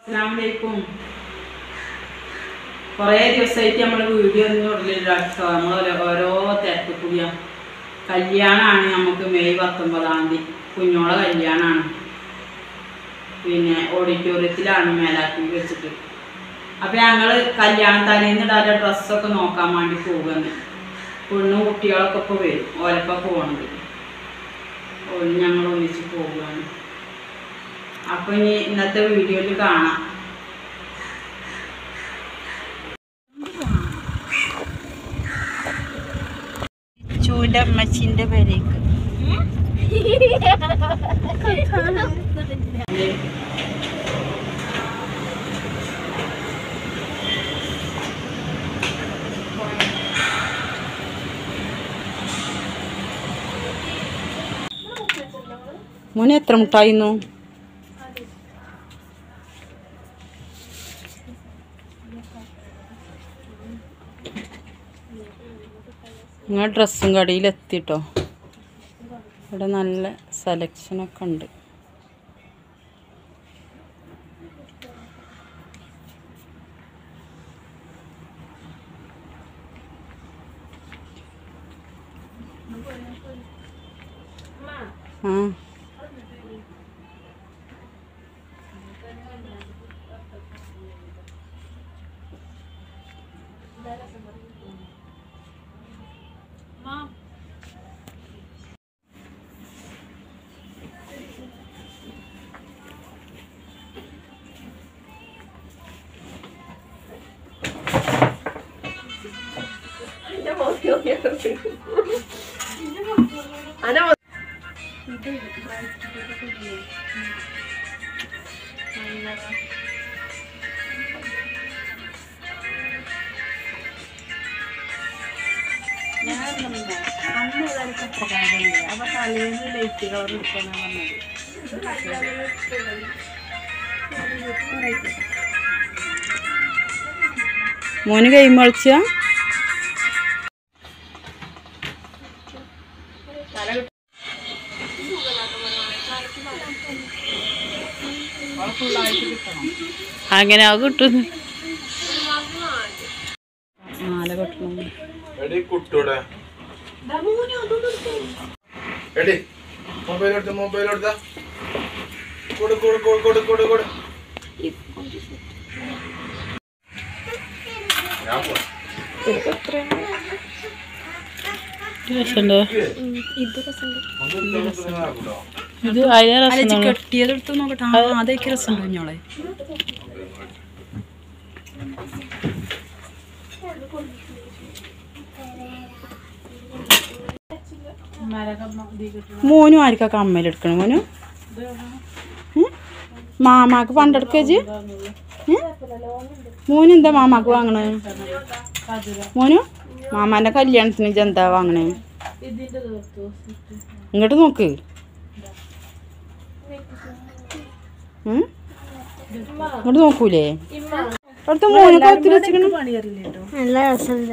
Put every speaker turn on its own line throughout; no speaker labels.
അസ്സലാമലൈക്കും കുറേ ദിവസമായിട്ട് നമ്മൾ വീഡിയോ ഒന്നും ഇടലില്ല കേട്ടോ നമ്മൾ ഓരോ തിരക്ക് കൂടിയ കല്യാണമാണ് നമുക്ക് മെയ് പത്തൊമ്പതാം തീയതി കുഞ്ഞോളെ കല്യാണമാണ് പിന്നെ ഓഡിറ്റോറിയത്തിലാണ് മേലാക്കി വെച്ചിട്ട് അപ്പം ഞങ്ങൾ കല്യാണ തലേന്ന് ഇടാതെ ഡ്രസ്സൊക്കെ നോക്കാൻ വേണ്ടി പോകുന്നു പെണ്ണും കുട്ടികളൊക്കെ ഇപ്പോൾ വരും ഓലപ്പം പോകണത് ഓല് ഞങ്ങൾ ഒന്നിച്ച് പോവുകയാണ് അപ്പൊ ഇനി ഇന്നത്തെ വീഡിയോയിൽ കാണാം ചൂന്റെ അമ്മച്ചിന്റെ പേരേക്ക് മോനെ എത്ര മുട്ടായിരുന്നു നിങ്ങൾ ഡ്രസ്സും കടയിൽ എത്തിട്ടോ ഇവിടെ നല്ല സെലക്ഷനൊക്കെ ഉണ്ട് ആ
അപ്പൊ തലേന്ന് ലൈറ്റ് കവർ എടുക്കണം പറഞ്ഞത്
മോന് ഗെയിം കളിച്ച അങ്ങനെ അത് കിട്ടുന്നു മാല കിട്ടണം
എടി കുട്ടൂടെ എടി മൊബൈൽ എടുത്ത മൊബൈൽ എടുത്ത കൊടു കൊടു കൊടു കൊടു കൊടു കൊടു ഞാൻ പോവാം.
രസമുണ്ടോ
ഒന്നും രസം ആക്കൂട്ടോ.
ഇത് അതിലെ രസം കെട്ടിയത് എടുത്ത് നോക്കട്ടെ ആ അതൊക്കെ രസമുണ്ടോ കുഞ്ഞോളെ മോനും ആർക്കാ കമ്മലെടുക്കണം മോനു ഉം? മാമാക്ക് പണ്ടെടുക്കജ് മോന് എന്താ മാമാക്ക് വാങ്ങണേ മോനു മാമാന്റെ കല്യാണത്തിന് ഇജ്ജ് എന്താ വാങ്ങണേ ഇങ്ങോട്ട് നോക്ക് ഉം? ഇങ്ങോട്ട് നോക്കൂലേ അടുത്ത മോനൊക്കെ ഒത്തിരി വെച്ചിക്കണം
പണിയറില്ല കേട്ടോ
നല്ല രസമുണ്ട്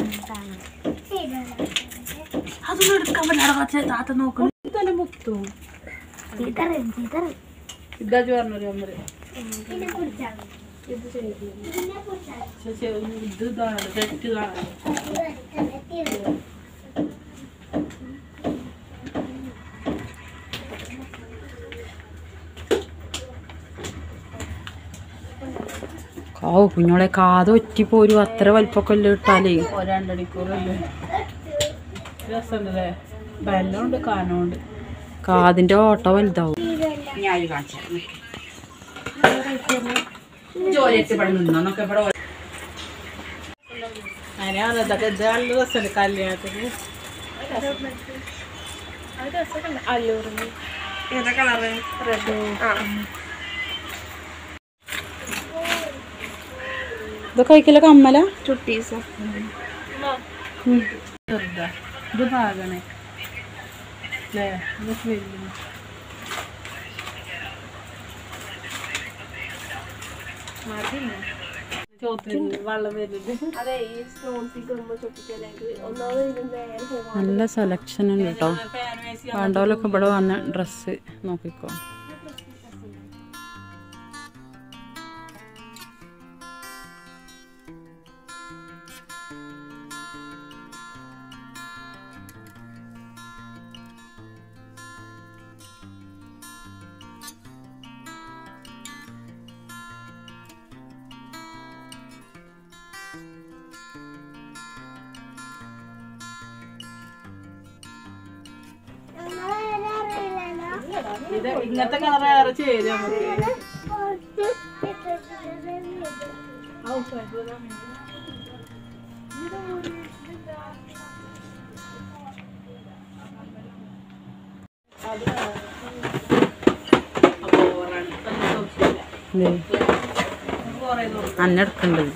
അതൊന്നും എടുക്കാൻ പറ്റില്ല താത്ത നോക്കണം ഇതല്ല മുത്തും
ചീത്തറും ചീത്തറും
ഇതാ പറഞ്ഞൊരു അമ്മ
പിന്നെ കുടിച്ചാൽ
ഇത് ചെയ്തു ഇത് ഇതാണ് തെറ്റ് ഇതാണ്
കാവ് കുഞ്ഞോളെ കാത് ഒറ്റിപ്പോരും അത്ര വലിപ്പൊക്കെ അല്ലേ ഇട്ടാലേ
രണ്ടടിക്കൂറല്ലേ രസമുണ്ടല്ലേ ബെല്ലുണ്ട് കാനുണ്ട്
കാതിന്റെ ഓട്ട വലുതാവും
അതിനാണ് ഇതൊക്കെ ഇത് നല്ല രസമുണ്ട് കല്യാണത്തിന് ഏതാ കളറ് റെഡ്
ഇതൊക്കെ കഴിക്കല കമ്മല
ചുട്ടീസ് ചെറുതാ ഇത് പാകണേ അല്ലേ ഇതൊക്കെ വലുത് ചോത്തിന് വെള്ളം വരുന്നത്
അതെ ഈ സ്റ്റോൺസിക്ക് നമ്മൾ ചൊട്ടിച്ചല്ലെങ്കിൽ ഒന്നാമത് ഇതിന്റെ നേരെ പോകാൻ
നല്ല സെലക്ഷൻ ഉണ്ട് കേട്ടോ വേണ്ടവരൊക്കെ ഇവിടെ വന്ന ഡ്രസ്സ് നോക്കിക്കോ ഇത് ഇങ്ങനത്തെ കളർ വേറെ ചേരും നമുക്ക് അന്നെടുക്കണ്ടത്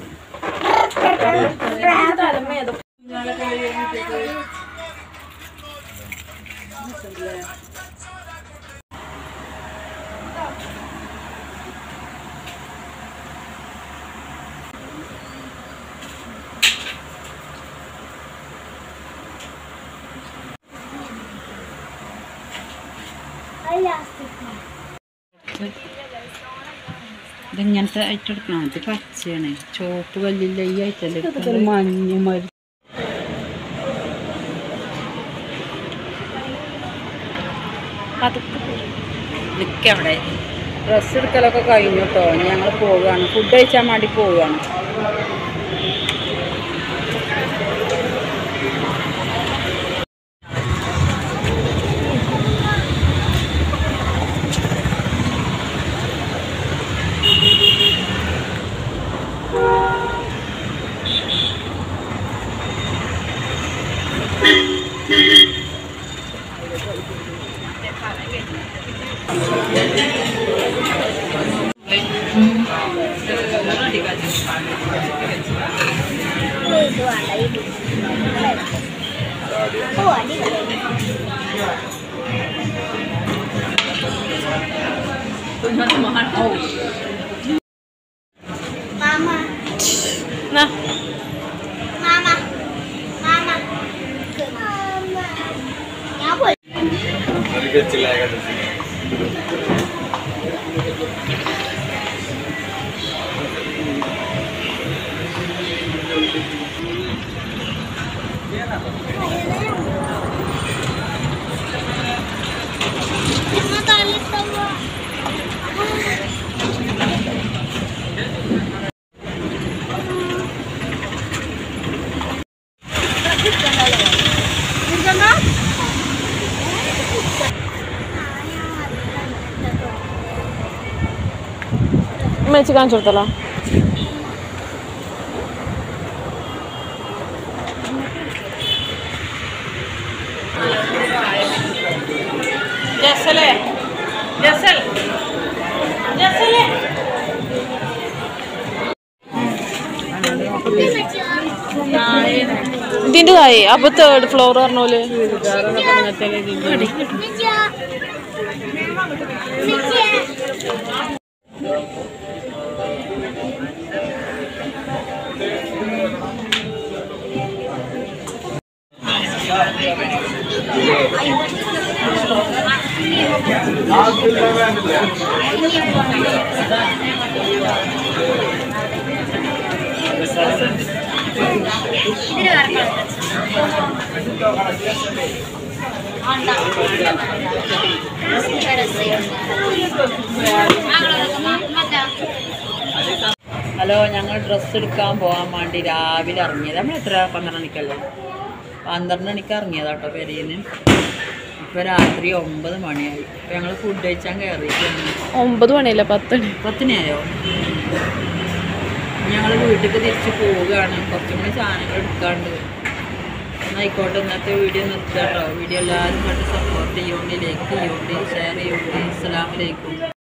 ഇതിങ്ങനത്തെ ആയിട്ട് എടുക്കണം ഇത് പച്ചയാണ് ചുവപ്പ് കല്ലില്ല ഈ ആയിട്ടല്ലേ മഞ്ഞ മരി നിൽക്കവിടെ ഡ്രസ്സ് എടുക്കലൊക്കെ കഴിഞ്ഞു കേട്ടോ ഞങ്ങൾ പോവുകയാണ് ഫുഡ് കഴിച്ചാൽ വേണ്ടി പോവുകയാണ്
മേച്ച് കാണിച്ചു കൊടുത്തല്ലോ
ജസലേ ജസൽ ജസലേ
ഇതിന്റെ താഴെ അപ്പൊ തേർഡ് ഫ്ലോർ പറഞ്ഞ പോലെ
ഹലോ ഞങ്ങൾ ഡ്രസ്സ് എടുക്കാൻ പോകാൻ വേണ്ടി രാവിലെ ഇറങ്ങിയത് നമ്മൾ എത്ര പന്ത്രണ്ട് മണിക്കല്ലേ പന്ത്രണ്ട് മണിക്ക് ഇറങ്ങിയതാ കേട്ടോ പെരയിന്ന് ഇപ്പോൾ രാത്രി ഒമ്പത് മണിയായി അപ്പോൾ ഞങ്ങൾ ഫുഡ് കഴിച്ചാൽ കയറിയിട്ടുണ്ട്
ഒമ്പത് മണിയല്ല പത്ത് മണി
പത്തിനായോ ഞങ്ങൾ വീട്ടിലേക്ക് തിരിച്ച് പോവുകയാണ് കുറച്ചും കൂടി സാധനങ്ങൾ എടുക്കാണ്ട് എന്നായിക്കോട്ടെ ഇന്നത്തെ വീഡിയോ നിർത്താം കേട്ടോ വീഡിയോ എല്ലാവരും കണ്ട് സപ്പോർട്ട് ചെയ്യുകൊണ്ട് ലൈക്ക് ചെയ്യുകൊണ്ട് ഷെയർ ചെയ്യുകൊണ്ട് അസ്സലാമലൈക്കും